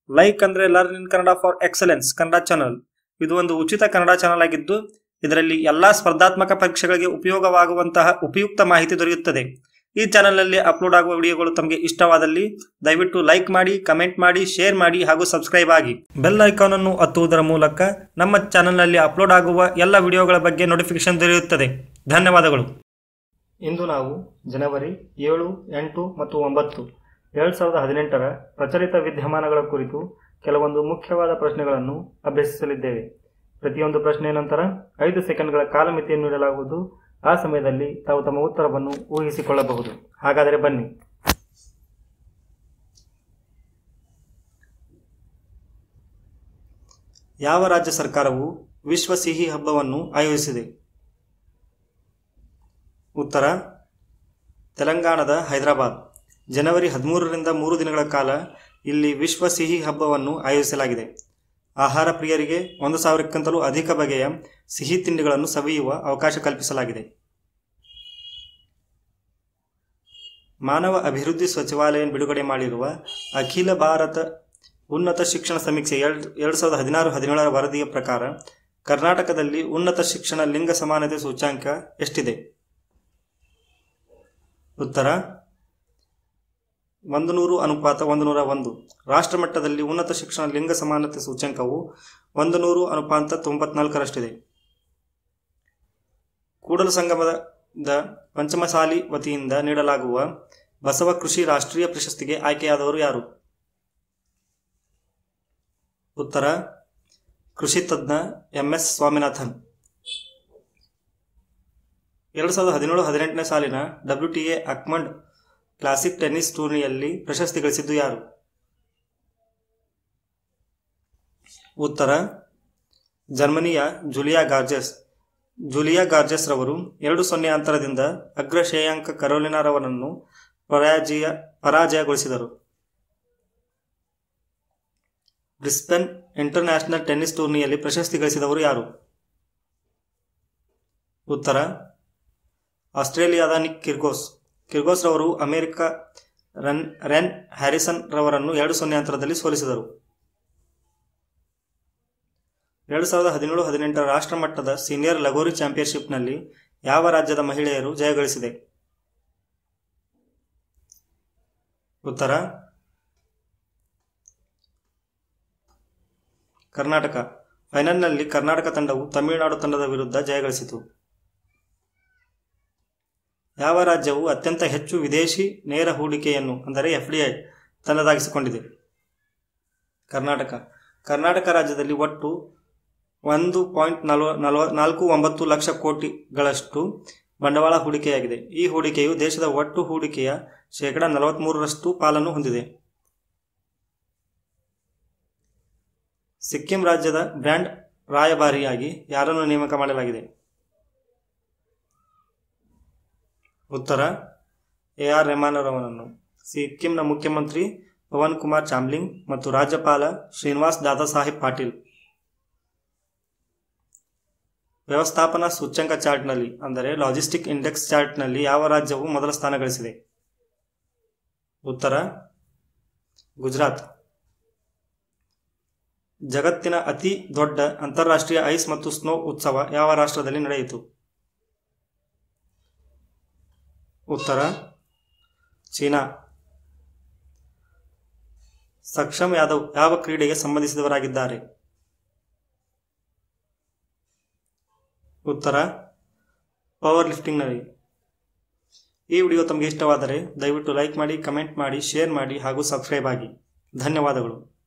like ಅಂದ್ರೆ learn in Kannada for excellence Kannada channel ಇದು ಒಂದು ಉಚಿತ ಕನ್ನಡ ಚಾನಲ್ ಆಗಿದ್ದು ಇದರಲ್ಲಿ ಎಲ್ಲಾ ಸ್ಪರ್ಧಾತ್ಮಕ ಪರೀಕ್ಷೆಗಳಿಗೆ ಉಪಯೋಗವಾಗುವಂತಹ ಉಪಯುಕ್ತ ಮಾಹಿತಿ ದೊರೆಯುತ್ತದೆ ಈ ಚಾನಲ್ನಲ್ಲಿ ಅಪ್ಲೋಡ್ ಆಗುವ ವಿಡಿಯೋಗಳು ತಮಗೆ ಇಷ್ಟವಾದಲ್ಲಿ ದಯವಿಟ್ಟು ಲೈಕ್ ಮಾಡಿ ಕಮೆಂಟ್ ಮಾಡಿ ಶೇರ್ ಮಾಡಿ ಹಾಗೂ ಸಬ್ಸ್ಕ್ರೈಬ್ ಆಗಿ ಬೆಲ್ ಐಕಾನ್ ಅನ್ನು ಒತ್ತುವುದರ ಮೂಲಕ ನಮ್ಮ ಚಾನಲ್ನಲ್ಲಿ ಅಪ್ಲೋಡ್ ಆಗುವ ಎಲ್ಲ ವಿಡಿಯೋಗಳ ಬಗ್ಗೆ ನೋಟಿಫಿಕೇಶನ್ ದೊರೆಯುತ್ತದೆ ಧನ್ಯವಾದಗಳು ಇಂದು ನಾವು ಜನವರಿ ಏಳು ಎಂಟು ಮತ್ತು ಒಂಬತ್ತು ಎರಡು ಸಾವಿರದ ಹದಿನೆಂಟರ ಪ್ರಚಲಿತ ವಿದ್ಯಮಾನಗಳ ಕುರಿತು ಕೆಲವೊಂದು ಮುಖ್ಯವಾದ ಪ್ರಶ್ನೆಗಳನ್ನು ಅಭ್ಯಸಿಸಲಿದ್ದೇವೆ ಪ್ರತಿಯೊಂದು ಪ್ರಶ್ನೆಯ ನಂತರ ಐದು ಸೆಕೆಂಡ್ಗಳ ಕಾಲಮಿತಿಯನ್ನು ನೀಡಲಾಗುವುದು ಆ ಸಮಯದಲ್ಲಿ ತಾವು ತಮ್ಮ ಉತ್ತರವನ್ನು ಊಹಿಸಿಕೊಳ್ಳಬಹುದು ಹಾಗಾದರೆ ಬನ್ನಿ ಯಾವ ರಾಜ್ಯ ಸರ್ಕಾರವು ವಿಶ್ವ ಸಿಹಿ ಹಬ್ಬವನ್ನು ಆಯೋಜಿಸಿದೆ ಉತ್ತರ ತೆಲಂಗಾಣದ ಹೈದರಾಬಾದ್ ಜನವರಿ ಹದಿಮೂರರಿಂದ ಮೂರು ದಿನಗಳ ಕಾಲ ಇಲ್ಲಿ ವಿಶ್ವ ಸಿಹಿ ಹಬ್ಬವನ್ನು ಆಯೋಜಿಸಲಾಗಿದೆ ಆಹಾರ ಪ್ರಿಯರಿಗೆ ಒಂದು ಸಾವಿರಕ್ಕಿಂತಲೂ ಅಧಿಕ ಬಗೆಯ ಸಿಹಿ ತಿಂಡಿಗಳನ್ನು ಸವಿಯುವ ಅವಕಾಶ ಕಲ್ಪಿಸಲಾಗಿದೆ ಮಾನವ ಅಭಿವೃದ್ಧಿ ಸಚಿವಾಲಯ ಬಿಡುಗಡೆ ಮಾಡಿರುವ ಅಖಿಲ ಭಾರತ ಉನ್ನತ ಶಿಕ್ಷಣ ಸಮೀಕ್ಷೆ ಎರಡು ಎರಡು ಸಾವಿರದ ಹದಿನಾರು ಹದಿನೇಳರ ವರದಿಯ ಪ್ರಕಾರ ಕರ್ನಾಟಕದಲ್ಲಿ ಉನ್ನತ ಶಿಕ್ಷಣ ಲಿಂಗ ಸಮಾನತೆ ಸೂಚ್ಯಾಂಕ ಎಷ್ಟಿದೆ ಉತ್ತರ ಒಂದು ನೂರು ಅನುಪಾತ ಒಂದು ನೂರ ಒಂದು ರಾಷ್ಟ್ರ ಮಟ್ಟದಲ್ಲಿ ಉನ್ನತ ಶಿಕ್ಷಣ ಲಿಂಗ ಸಮಾನತೆ ಸೂಚ್ಯಂಕವು ಒಂದು ನೂರು ಅನುಪಾತ ತೊಂಬತ್ನಾಲ್ಕರಷ್ಟಿದೆ ಕೂಡಲ ಸಂಗಮದ ಪಂಚಮಸಾಲಿ ವತಿಯಿಂದ ನೀಡಲಾಗುವ ಬಸವ ಕೃಷಿ ರಾಷ್ಟ್ರೀಯ ಪ್ರಶಸ್ತಿಗೆ ಆಯ್ಕೆಯಾದವರು ಯಾರು ಉತ್ತರ ಕೃಷಿ ತಜ್ಞ ಎಂ ಎಸ್ ಸ್ವಾಮಿನಾಥನ್ ಎರಡು ಸಾವಿರದ ಹದಿನೇಳು ಹದಿನೆಂಟನೇ ಸಾಲಿನ ಡಬ್ಲ್ಯೂ ಟಿ ಎ ಅಕ್ಮಂಡ್ ಕ್ಲಾಸಿಕ್ ಟೆನ್ನಿಸ್ ಟೂರ್ನಿಯಲ್ಲಿ ಪ್ರಶಸ್ತಿ ಗಳಿಸಿದ್ದು ಯಾರು ಉತ್ತರ ಜರ್ಮನಿಯ ಜುಲಿಯಾ ಗಾರ್ಜೆಸ್ ಜುಲಿಯಾ ಗಾರ್ಜೆಸ್ ರವರು ಎರಡು ಸೊನ್ನೆ ಅಂತರದಿಂದ ಅಗ್ರ ಶ್ರೇಯಾಂಕ ಕರೋಲಿನಾರವರನ್ನು ಪರಾಜಯ ಪರಾಜಯಗೊಳಿಸಿದರು ಬ್ರಿಸ್ಬೆನ್ ಇಂಟರ್ನ್ಯಾಷನಲ್ ಟೆನ್ನಿಸ್ ಟೂರ್ನಿಯಲ್ಲಿ ಪ್ರಶಸ್ತಿ ಗಳಿಸಿದವರು ಯಾರು ಉತ್ತರ ಆಸ್ಟ್ರೇಲಿಯಾದ ನಿಕ್ ಕಿರ್ಗೋಸ್ ಕಿರ್ಗೋಸ್ ರವರು ಅಮೆರಿಕ ರನ್ ರೆನ್ ಹ್ಯಾರಿಸನ್ ರವರನ್ನು ಎರಡು ಸೊನ್ನೆ ಅಂತರದಲ್ಲಿ ಸೋಲಿಸಿದರು ಎರಡು ಸಾವಿರದ ಹದಿನೇಳು ಹದಿನೆಂಟರ ರಾಷ್ಟ್ರ ಮಟ್ಟದ ಸೀನಿಯರ್ ಲಗೋರಿ ಚಾಂಪಿಯನ್ಶಿಪ್ನಲ್ಲಿ ಯಾವ ರಾಜ್ಯದ ಮಹಿಳೆಯರು ಜಯಗಳಿಸಿದೆ ಉತ್ತರ ಕರ್ನಾಟಕ ಫೈನಲ್ನಲ್ಲಿ ಕರ್ನಾಟಕ ತಂಡವು ತಮಿಳುನಾಡು ತಂಡದ ವಿರುದ್ಧ ಜಯಗಳಿಸಿತು ಯಾವ ರಾಜ್ಯವು ಅತ್ಯಂತ ಹೆಚ್ಚು ವಿದೇಶಿ ನೇರ ಹೂಡಿಕೆಯನ್ನು ಅಂದರೆ ಎಫ್ಡಿಐ ತನ್ನದಾಗಿಸಿಕೊಂಡಿದೆ ಕರ್ನಾಟಕ ಕರ್ನಾಟಕ ರಾಜ್ಯದಲ್ಲಿ ಒಟ್ಟು ಒಂದು ಪಾಯಿಂಟ್ ನಲ್ವ ನಲ್ವ ನಾಲ್ಕು ಒಂಬತ್ತು ಲಕ್ಷ ಕೋಟಿಗಳಷ್ಟು ಬಂಡವಾಳ ಹೂಡಿಕೆಯಾಗಿದೆ ಈ ಹೂಡಿಕೆಯು ದೇಶದ ಒಟ್ಟು ಹೂಡಿಕೆಯ ಶೇಕಡ ನಲವತ್ತ್ಮೂರರಷ್ಟು ಪಾಲನ್ನು ಹೊಂದಿದೆ ಸಿಕ್ಕಿಂ ರಾಜ್ಯದ ಬ್ರ್ಯಾಂಡ್ ರಾಯಭಾರಿಯಾಗಿ ಯಾರನ್ನು ನೇಮಕ ಮಾಡಲಾಗಿದೆ ಉತ್ತರ ಎ ಆರ್ ರೆಹಮಾನರವರನ್ನು ಸಿಕ್ಕಿಂನ ಮುಖ್ಯಮಂತ್ರಿ ಪವನ್ ಕುಮಾರ್ ಚಾಮ್ಲಿಂಗ್ ಮತ್ತು ರಾಜ್ಯಪಾಲ ಶ್ರೀನಿವಾಸ್ ದಾದಾ ಸಾಹೇಬ್ ಪಾಟೀಲ್ ವ್ಯವಸ್ಥಾಪನಾ ಸೂಚ್ಯಂಕ ಚಾರ್ಟ್ನಲ್ಲಿ ಅಂದರೆ ಲಾಜಿಸ್ಟಿಕ್ ಇಂಡೆಕ್ಸ್ ಚಾರ್ಟ್ನಲ್ಲಿ ಯಾವ ರಾಜ್ಯವು ಮೊದಲ ಸ್ಥಾನ ಗಳಿಸಿದೆ ಉತ್ತರ ಗುಜರಾತ್ ಜಗತ್ತಿನ ಅತಿ ದೊಡ್ಡ ಅಂತಾರಾಷ್ಟ್ರೀಯ ಐಸ್ ಮತ್ತು ಸ್ನೋ ಉತ್ಸವ ಯಾವ ರಾಷ್ಟ್ರದಲ್ಲಿ ನಡೆಯಿತು ಉತ್ತರ ಚೀನಾ ಸಕ್ಷಮ್ ಯಾದವ್ ಯಾವ ಕ್ರೀಡೆಗೆ ಸಂಬಂಧಿಸಿದವರಾಗಿದ್ದಾರೆ ಉತ್ತರ ಪವರ್ ಲಿಫ್ಟಿಂಗ್ನಲ್ಲಿ ಈ ವಿಡಿಯೋ ತಮಗೆ ಇಷ್ಟವಾದರೆ ದಯವಿಟ್ಟು ಲೈಕ್ ಮಾಡಿ ಕಮೆಂಟ್ ಮಾಡಿ ಶೇರ್ ಮಾಡಿ ಹಾಗೂ ಸಬ್ಸ್ಕ್ರೈಬ್ ಆಗಿ ಧನ್ಯವಾದಗಳು